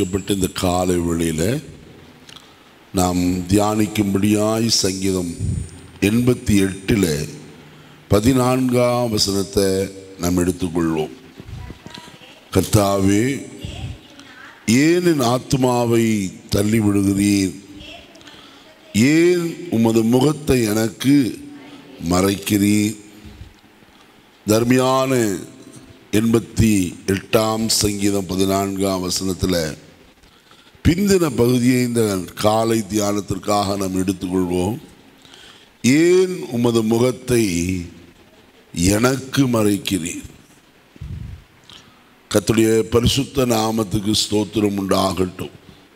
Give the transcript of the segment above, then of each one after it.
கொடுக்கப்பட்ட இந்த காலை வேளையில் நாம் தியானிக்கும்படியாய் சங்கீதம் எண்பத்தி எட்டில் பதினான்காம் வசனத்தை நாம் எடுத்துக்கொள்வோம் கர்த்தாவே ஏன் என் ஆத்மாவை தள்ளி விடுகிறீர் ஏன் உமது முகத்தை எனக்கு மறைக்கிறீர் தர்மியான எண்பத்தி எட்டாம் சங்கீதம் பதினான்காம் வசனத்தில் பிந்தின பகுதியை இந்த காலை தியானத்திற்காக நாம் எடுத்துக்கொள்வோம் ஏன் உமது முகத்தை எனக்கு மறைக்கிறீர் கத்துடைய பரிசுத்த நாமத்துக்கு ஸ்தோத்திரம் உண்டாகட்டும்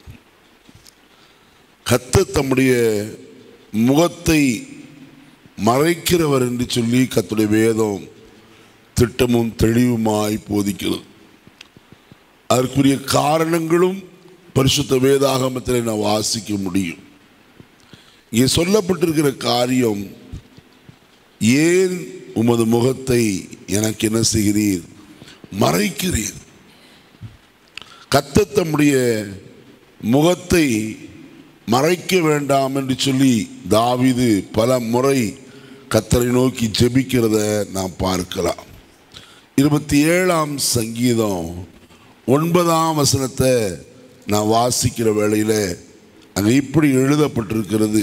கத்த தம்முடைய முகத்தை மறைக்கிறவர் என்று சொல்லி கத்துடைய வேதம் திட்டமும் தெளிவுமாய் போதிக்கிறது அதற்குரிய காரணங்களும் பரிசுத்த வேதாகமத்தில் நான் வாசிக்க முடியும் இங்கே சொல்லப்பட்டிருக்கிற காரியம் ஏன் உமது முகத்தை எனக்கு என்ன செய்கிறீர் மறைக்கிறீர் கத்த தம்முடைய முகத்தை மறைக்க வேண்டாம் என்று சொல்லி தாவிது பல முறை கத்தரை நோக்கி ஜெபிக்கிறத நாம் பார்க்கலாம் இருபத்தி ஏழாம் சங்கீதம் ஒன்பதாம் வசனத்தை நான் வாசிக்கிற வேளையில் அங்கே இப்படி எழுதப்பட்டிருக்கிறது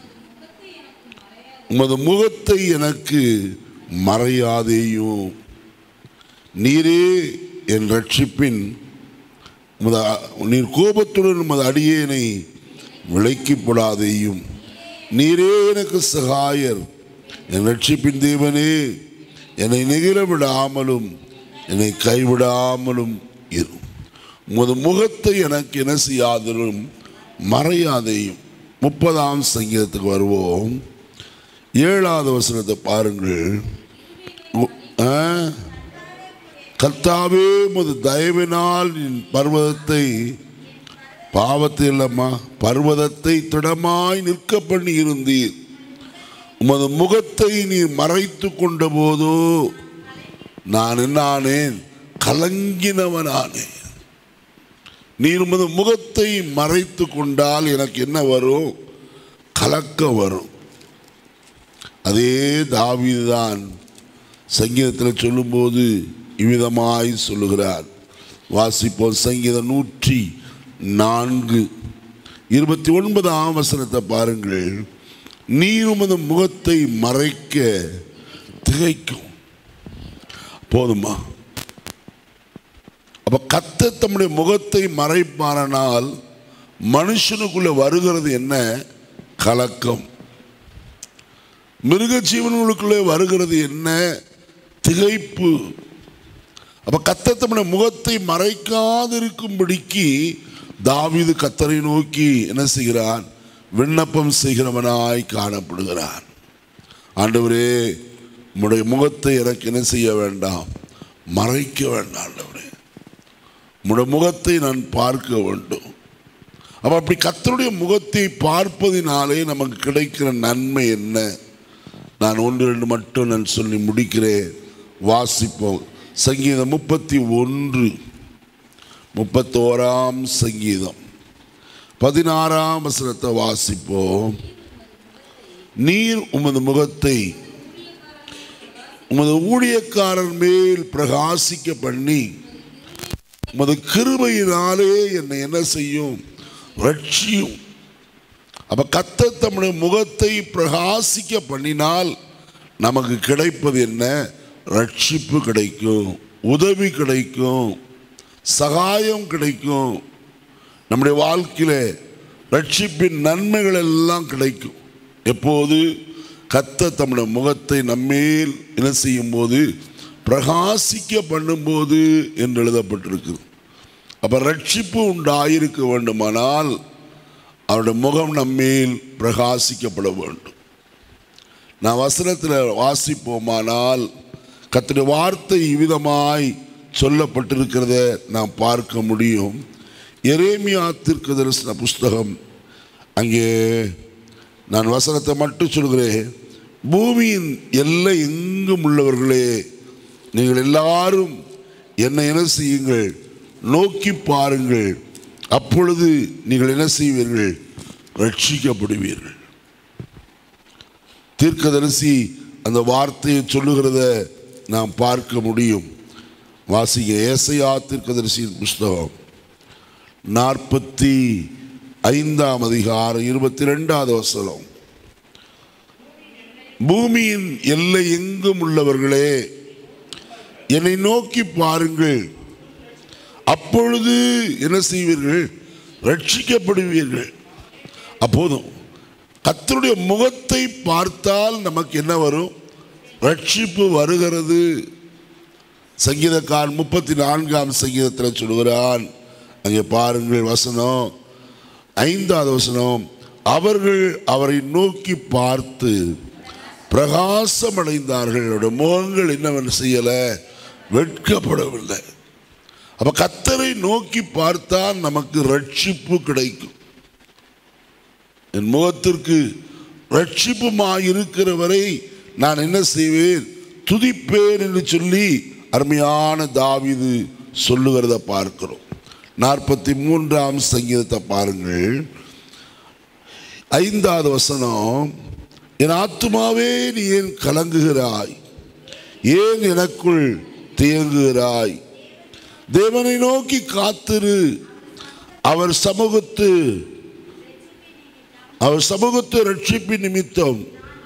உமது முகத்தை எனக்கு மறையாதேயும் நீரே என் ரட்சிப்பின் உமது நீர் கோபத்துடன் உமது அடியேனை விலைக்கு போடாதேயும் நீரே எனக்கு சகாயர் என் ரட்சிப்பின் தேவனே என்னை நெகிழ விடாமலும் என்னை கைவிடாமலும் இரு உமது முகத்தை எனக்கு என்ன செய்யாதலும் மறையாதையும் முப்பதாம் சங்கீதத்துக்கு வருவோம் ஏழாவது வசனத்தை பாருங்கள் உ- ஆ? கர்த்தாவே உமது தயவினால் என் பர்வதத்தை பாவத்தில் இல்லம்மா பர்வதத்தை திடமாய் நிற்க பண்ணி இருந்தீர் உமது முகத்தை நீ மறைத்து கொண்ட போதோ நான் என்னானேன் கலங்கினவனானேன் நீர் உமது முகத்தை மறைத்து கொண்டால் எனக்கு என்ன வரும் கலக்கம் வரும் அதே தாவீதுதான் சங்கீதத்தில் சொல்லும்போது இவ்விதமாய் சொல்லுகிறார் வாசிப்போம் சங்கீதம் நூற்றி நான்கு இருபத்தி ஒன்பதாம் வசனத்தை பாருங்கள் நீர் உமது முகத்தை மறைக்க திகைக்கும் போதுமா அப்ப கத்த தம்முடைய முகத்தை மறைப்பாரனால் மனுஷனுக்குள்ள வருகிறது என்ன கலக்கம் மிருக ஜீவன்களுக்குள்ளே வருகிறது என்ன திகைப்பு அப்ப கத்த தம்முடைய முகத்தை மறைக்காதிருக்கும்படிக்கு தாவீது கத்தரை நோக்கி என்ன செய்கிறான் விண்ணப்பம் செய்கிறவனாய் காணப்படுகிறான் ஆண்டவரே உம்முடைய முகத்தை எனக்கு என்ன செய்ய வேண்டாம் மறைக்க வேண்டாம் ஆண்டவரே உம்முடைய முகத்தை நான் பார்க்க வேண்டும் அப்ப அப்படி கத்தருடைய முகத்தை பார்ப்பதினாலே நமக்கு கிடைக்கிற நன்மை என்ன நான் ஒன்று ரெண்டு மட்டும் நான் சொல்லி முடிக்கிறேன் வாசிப்போம் சங்கீதம் முப்பத்தி ஒன்று முப்பத்தோராம் சங்கீதம் பதினாறாம் வசனத்தை வாசிப்போம் நீர் உமது முகத்தை உமது ஊழியக்காரர் மேல் பிரகாசிக்க பண்ணி உமது கிருபையினாலே என்னை என்ன செய்யும் ரட்சியும் அப்ப கத்த தம்முடைய முகத்தை பிரகாசிக்க பண்ணினால் நமக்கு கிடைப்பது என்ன ரட்சிப்பு கிடைக்கும் உதவி கிடைக்கும் சகாயம் கிடைக்கும் நம்முடைய வாழ்க்கையில ரட்சிப்பின் நன்மைகள் எல்லாம் கிடைக்கும் எப்போது கத்த தம்முடைய முகத்தை நம்மேல் என்ன செய்யும் போது பிரகாசிக்க பண்ணும்போது என்று எழுதப்பட்டிருக்குது அப்ப ரட்சிப்பு உண்டாயிருக்க வேண்டுமானால் அவருடைய முகம் நம்மேல் பிரகாசிக்கப்பட வேண்டும் நான் வசனத்தில் வாசிப்போமானால் கத்துடைய வார்த்தை இவ்விதமாய் சொல்லப்பட்டிருக்கிறத நாம் பார்க்க முடியும் எரேமியா தீர்க்க தரிசன புஸ்தகம் அங்கே நான் வசனத்தை மட்டும் சொல்கிறேன் பூமியின் எல்லை எங்கும் உள்ளவர்களே நீங்கள் எல்லாரும் என்னை என்ன செய்யுங்கள் நோக்கி பாருங்கள் அப்பொழுது நீங்கள் என்ன செய்வீர்கள் ரட்சிக்கப்படுவீர்கள் தீர்க்கதரிசி அந்த வார்த்தையை சொல்லுகிறத நாம் பார்க்க முடியும் வாசிக்க ஏசையா தீர்க்கதரிசியின் புஸ்தகம் நாற்பத்தி ஐந்தாம் அதிகாரம் இருபத்தி ரெண்டாவது வசனம் பூமியின் எல்லை எங்கும் உள்ளவர்களே என்னை நோக்கி பாருங்கள் அப்பொழுது என்ன செய்வீர்கள் ரட்சிக்கப்படுவீர்கள் அப்போதும் கர்த்தருடைய முகத்தை பார்த்தால் நமக்கு என்ன வரும் ரட்சிப்பு வருகிறது சங்கீதக்காரன் முப்பத்தி நான்காம் சங்கீதத்தில் சொல்கிறான் அங்கே பாருங்கள் வசனம் ஐந்தாவது வசனம் அவர்கள் அவரை நோக்கி பார்த்து பிரகாசம் அடைந்தார்கள் அவருடைய முகங்கள் என்னவென்று செய்யல வெட்கப்படவில்லை அப்ப கத்தரை நோக்கி பார்த்தால் நமக்கு ரட்சிப்பு கிடைக்கும் என் முகத்திற்கு ரட்சிப்புமாய் இருக்கிறவரை நான் என்ன செய்வேன் துதிப்பேன் என்று சொல்லி அருமையான தாவீது சொல்லுகிறத பார்க்கிறோம் நாற்பத்தி மூன்றாம் சங்கீதத்தை பாருங்கள் ஐந்தாவது வசனம் என் ஆத்துமாவே நீ ஏன் கலங்குகிறாய் ஏன் எனக்குள் தியங்குகிறாய் தேவனை நோக்கி காத்திரு அவர் சமூகத்து அவர் சமூகத்து ரட்சிப்பின் நிமித்தம்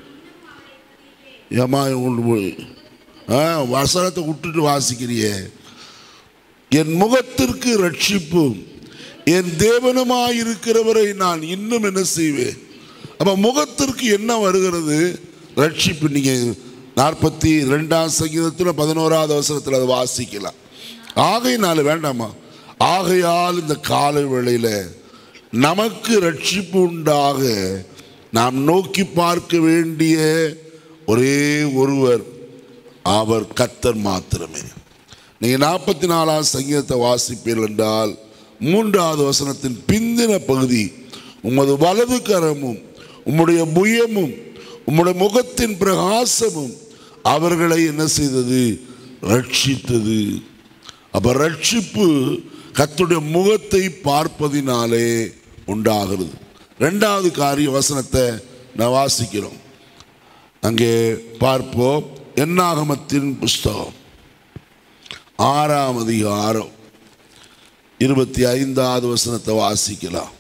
ஏமா கொண்டு போய் ஆ வசனத்தை விட்டுட்டு வாசிக்கிறியே என் முகத்திற்கு ரட்சிப்பும் என் தேவனுமாய் இருக்கிறவரை நான் இன்னும் என்ன செய்வேன் அப்ப முகத்திற்கு என்ன வருகிறது ரட்சிப்பு நீங்க நாற்பத்தி ரெண்டாம் சங்கீதத்தில் பதினோராவது அவசரத்தில் அதை வாசிக்கலாம் ஆகையினால வேண்டாமா ஆகையால் இந்த காலை வேளையில நமக்கு ரட்சிப்பு உண்டாக நாம் நோக்கி பார்க்க வேண்டிய ஒரே ஒருவர் அவர் கத்தர் மாத்திரமே நீங்க நாற்பத்தி நாலாம் சங்கீதத்தை வாசிப்பீர்கள் என்றால் மூன்றாவது வசனத்தின் பிந்தின பகுதி உமது வலது கரமும் உம்முடைய புயமும் உம்முடைய முகத்தின் பிரகாசமும் அவர்களை என்ன செய்தது ரட்சித்தது அப்ப ரட்சிப்பு கத்துடைய முகத்தை பார்ப்பதினாலே உண்டாகிறது ரெண்டாவது காரிய வசனத்தை நான் வாசிக்கிறோம் அங்கே பார்ப்போம் என்னாகமத்தின் புஸ்தகம் ஆறாம் அதிகாரம் இருபத்தி ஐந்தாவது வசனத்தை வாசிக்கலாம்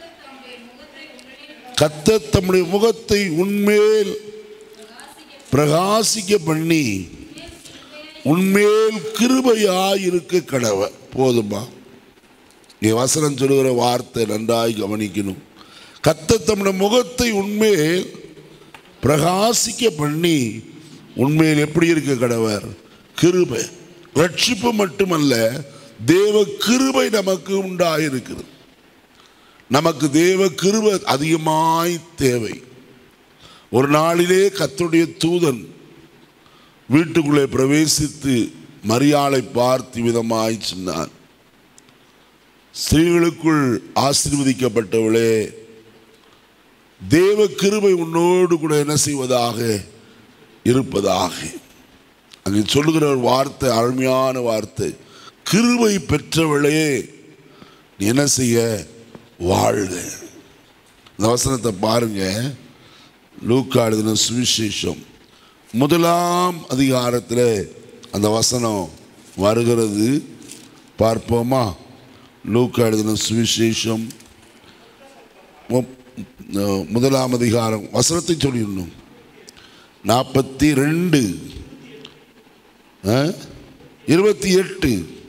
கத்தர் தம்முடைய முகத்தை உன்மேல் பிரகாசிக்க பண்ணி உன்மேல் கிருபையாயிருக்க கடவ போதுமா இங்கே வசனம் சொல்லுகிற வார்த்தை நன்றாய் கவனிக்கணும் கத்தர் தம்முடைய முகத்தை உன்மேல் பிரகாசிக்க பண்ணி உண்மையில் எப்படி இருக்க கடவர் கிருபை ரட்சிப்பு மட்டுமல்ல தேவ கிருபை நமக்கு உண்டாயிருக்கிறது நமக்கு தேவ கிருபை அதிகமாய் தேவை ஒரு நாளிலே கத்துடைய தூதன் வீட்டுக்குள்ளே பிரவேசித்து மரியாளை பார்த்து விதமாய் சொன்னான் ஸ்திரீகளுக்குள் ஆசீர்வதிக்கப்பட்டவளே தேவ கிருபை உன்னோடு கூட என்ன செய்வதாக இருப்பதாக அங்கே சொல்லுகிற ஒரு வார்த்தை அருமையான வார்த்தை கிருபை பெற்றவளே நீ என்ன செய்ய வாழ்க இந்த வசனத்தை பாருங்க லூக்கா எழுதின சுவிசேஷம் முதலாம் அதிகாரத்தில் அந்த வசனம் வருகிறது பார்ப்போமா லூக்கா எழுதின சுவிசேஷம் மு- அஹ் முதலாம் அதிகாரம் வசனத்தை சொல்லிடணும் நாற்பத்தி ரெண்டு இருபத்தி எட்டு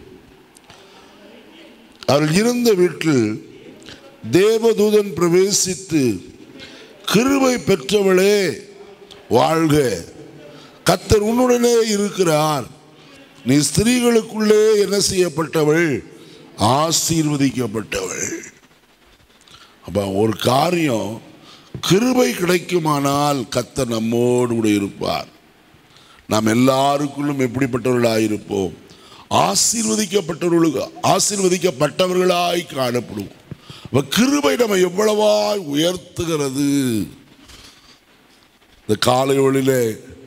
அவர்கள் இருந்த வீட்டில் தேவதூதன் பிரவேசித்து கிருபை பெற்றவளே வாழ்க கத்தர் உன்னுடனே இருக்கிறார் நீ ஸ்திரீகளுக்குள்ளே என்ன செய்யப்பட்டவள் ஆசீர்வதிக்கப்பட்டவள் அப்ப ஒரு காரியம் கிருபை கிடைக்குமானால் கத்தர் நம்மோடு கூட இருப்பார் நாம் எல்லாருக்குள்ளும் எப்படிப்பட்டவர்களாய் இருப்போம் ஆசீர்வதிக்கப்பட்டவர்களுக்கு ஆசீர்வதிக்கப்பட்டவர்களாய் காணப்படுவோம் அப்ப கிருபை நம்ம எவ்வளவாய் உயர்த்துகிறது இந்த காலை ஒளியிலே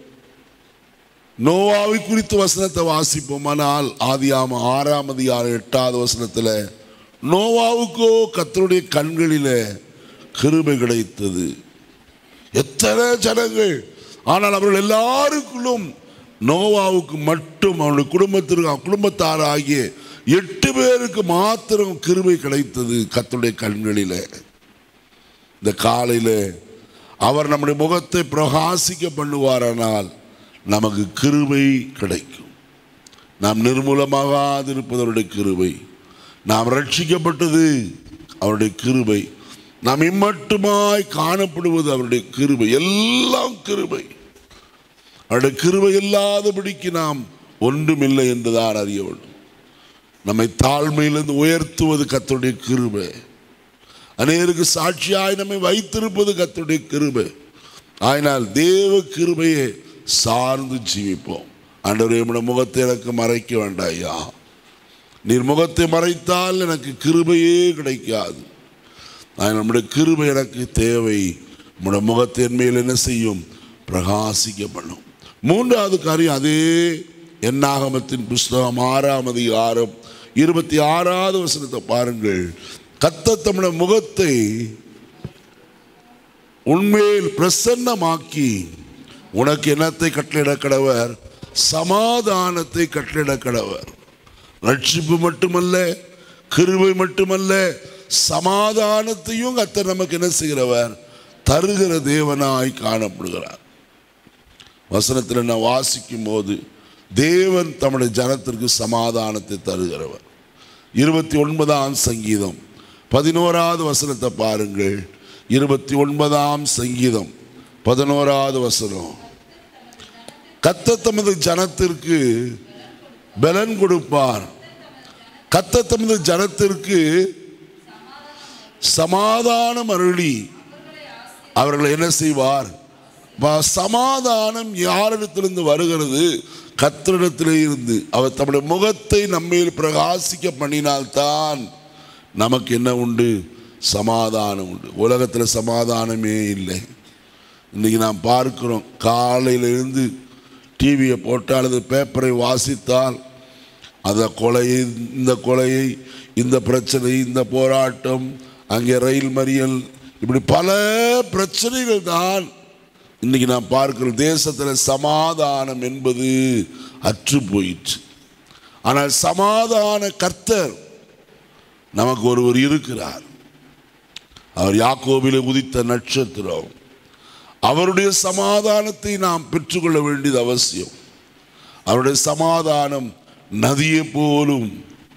நோவாவை குறித்த வசனத்தை வாசிப்போமானால் ஆதியாம ஆறாம் அதிகாரம் எட்டாவது வசனத்தில் நோவாவுக்கோ கர்த்தருடைய கண்களிலே கிருபை கிடைத்தது எத்தனை ஜனங்கள் ஆனால் அவர்கள் எல்லாருக்குள்ளும் நோவாவுக்கு மட்டும் அவனுடைய குடும்பத்திற்கு அவன் குடும்பத்தார் ஆகிய எட்டு பேருக்கு மாத்திரம் கிருபை கிடைத்தது கர்த்தருடைய கண்களிலே இந்த காலையில் அவர் நம்முடைய முகத்தை பிரகாசிக்க பண்ணுவாரானால் நமக்கு கிருபை கிடைக்கும் நாம் நிர்மூலமாகாதிருப்பது அவருடைய கிருபை நாம் ரட்சிக்கப்பட்டது அவருடைய கிருபை நாம் இம்மட்டுமாய் காணப்படுவது அவருடைய கிருபை எல்லாம் கிருபை அவருடைய கிருபை இல்லாதபடிக்கு நாம் ஒன்றுமில்லை என்றுதான் அறிய வேண்டும் நம்மை தாழ்மையிலிருந்து உயர்த்துவது கர்த்தருடைய கிருபை அநேருக்கு சாட்சியாய் நம்மை வைத்திருப்பது கர்த்தருடைய கிருபை ஆயினால் தேவ கிருபையை சார்ந்து ஜீவிப்போம் ஆண்டவரே உம்முடைய முகத்தை எனக்கு மறைக்க வேண்டாம் ஐயா நீர் முகத்தை மறைத்தால் எனக்கு கிருபையே கிடைக்காது நான் நம்முடைய கிருபை எனக்கு தேவை உம்முடைய முகத்தை என் மேல் என்ன செய்யும் பிரகாசிக்க பண்ணும் மூன்றாவது காரியம் அதே எண்ணாகமத்தின் புஸ்தகம் ஆறாம் அதிகாரம் இருபத்தி ஆறாவது வசனத்தை பாருங்கள் கத்த தம்முடைய முகத்தை உண்மையில் பிரசன்னமாக்கி உனக்கு என்னத்தை கட்டளிட கடவர் சமாதானத்தை கட்டளிட கடவர் ரட்சிப்பு மட்டுமல்ல கிருபை மட்டுமல்ல சமாதானத்தையும் கத்தர் நமக்கு என்ன செய்கிறவர் தருகிற தேவனாய் காணப்படுகிறார் வசனத்தில் நான் வாசிக்கும் போது தேவன் தம்முடைய ஜனத்திற்கு சமாதானத்தை தருகிறவர் இருபத்தி ஒன்பதாம் சங்கீதம் பதினோராவது வசனத்தை பாருங்கள் இருபத்தி ஒன்பதாம் சங்கீதம் பதினோராவது வசனம் கத்த தமது ஜனத்திற்கு பலன் கொடுப்பார் கத்த தமது ஜனத்திற்கு சமாதானம் அருளி அவர்களை என்ன செய்வார் ப- சமாதானம் யாரிடத்திலிருந்து வருகிறது கத்தரிடத்திலே இருந்து அவர் தம்முடைய முகத்தை நம்மேல் பிரகாசிக்க பண்ணினால்தான் நமக்கு என்ன உண்டு சமாதானம் உண்டு உலகத்தில் சமாதானமே இல்லை இன்னைக்கு நாம் பார்க்கிறோம் காலையிலிருந்து டிவியை போட்டால் அல்லது பேப்பரை வாசித்தால் அந்த கொலையை இந்த கொலையை இந்த பிரச்சனை இந்த போராட்டம் அங்கே ரயில் மறியல் இப்படி பல பிரச்சனைகள் தான் இன்னைக்கு நாம் பார்க்கிறோம் தேசத்தில் சமாதானம் என்பது அற்று போயிற்று ஆனால் சமாதான கர்த்தர் நமக்கு ஒருவர் இருக்கிறார் அவர் யாக்கோபிலே உதித்த நட்சத்திரம் அவருடைய சமாதானத்தை நாம் பெற்றுக்கொள்ள வேண்டியது அவசியம் அவருடைய சமாதானம் நதியை போலும்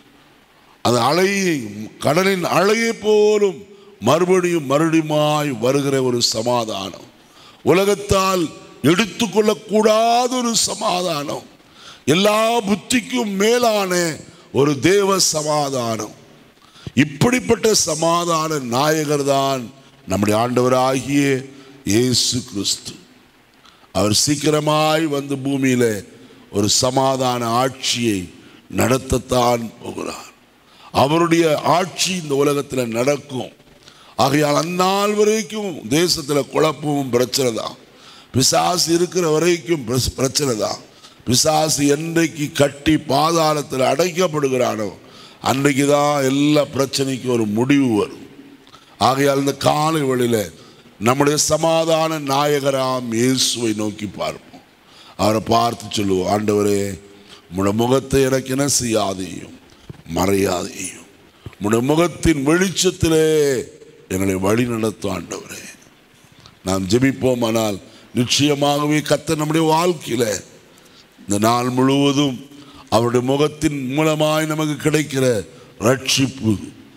அது அலையை கடலின் அலையை போலும் மறுபடியும் மறுபடியுமாய் வருகிற ஒரு சமாதானம் உலகத்தால் எடுத்துக்கொள்ளக்கூடாத ஒரு சமாதானம் எல்லா புத்திக்கும் மேலான ஒரு தேவ சமாதானம் இப்படிப்பட்ட சமாதான நாயகர் தான் நம்முடைய ஆண்டவராகிய இயேசு கிறிஸ்து அவர் சீக்கிரமாய் வந்து பூமியில ஒரு சமாதான ஆட்சியை நடத்தத்தான் போகிறார் அவருடைய ஆட்சி இந்த உலகத்தில் நடக்கும் ஆகையால் அந்நாள் வரைக்கும் தேசத்தில் குழப்பமும் பிரச்சனை தான் பிசாசு இருக்கிற வரைக்கும் பிரஸ்- பிரச்சனை தான் பிசாசு என்றைக்கு கட்டி பாதாளத்தில் அடைக்கப்படுகிறானோ அன்றைக்கு தான் எல்லா பிரச்சனைக்கும் ஒரு முடிவு வரும் ஆகையால் இந்த காலை வழியில நம்முடைய சமாதான நாயகராம் இயேசுவை நோக்கி பார்ப்போம் அவரை பார்த்து சொல்லுவோம் ஆண்டவரே உம்முடைய முகத்தை எனக்கு என்ன செய்யாதையும் மறையாதையும் உம்முடைய முகத்தின் வெளிச்சத்திலே எங்களை வழி நடத்தும் ஆண்டவரே நாம் ஜெபிப்போமானால் நிச்சயமாகவே கத்த நம்முடைய வாழ்க்கையில இந்த நாள் முழுவதும் அவருடைய முகத்தின் மூலமாய் நமக்கு கிடைக்கிற ரட்சிப்பு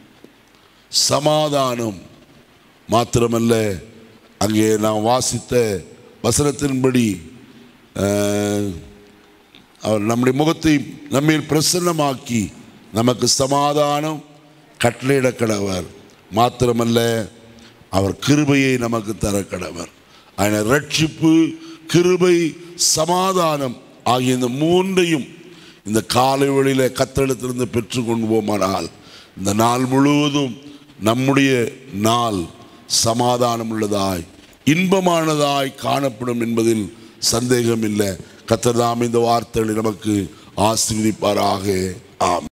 சமாதானம் மாத்திரமல்ல அங்கே நாம் வாசித்த வசனத்தின்படி அஹ், அவர் நம்முடைய முகத்தை நம்மில் பிரசன்னமாக்கி நமக்கு சமாதானம் கட்டளையிட கடவர் மாத்திரமல்ல அவர் கிருபையை நமக்கு தர கடவர் ఆయన ரட்சிப்பு கிருபை சமாதானம் ஆகிய இந்த மூன்றையும் இந்த காலை வழியில கத்தெடுத்திருந்து பெற்றுக்கொள்வோமானால் இந்த நாள் முழுவதும் நம்முடைய நாள் சமாதானம் உள்ளதாய் இன்பமானதாய் காணப்படும் என்பதில் சந்தேகம் இல்லை கத்தர் தாம் இந்த வார்த்தைகளை நமக்கு ஆசீர்வதிப்பாராக ஆம்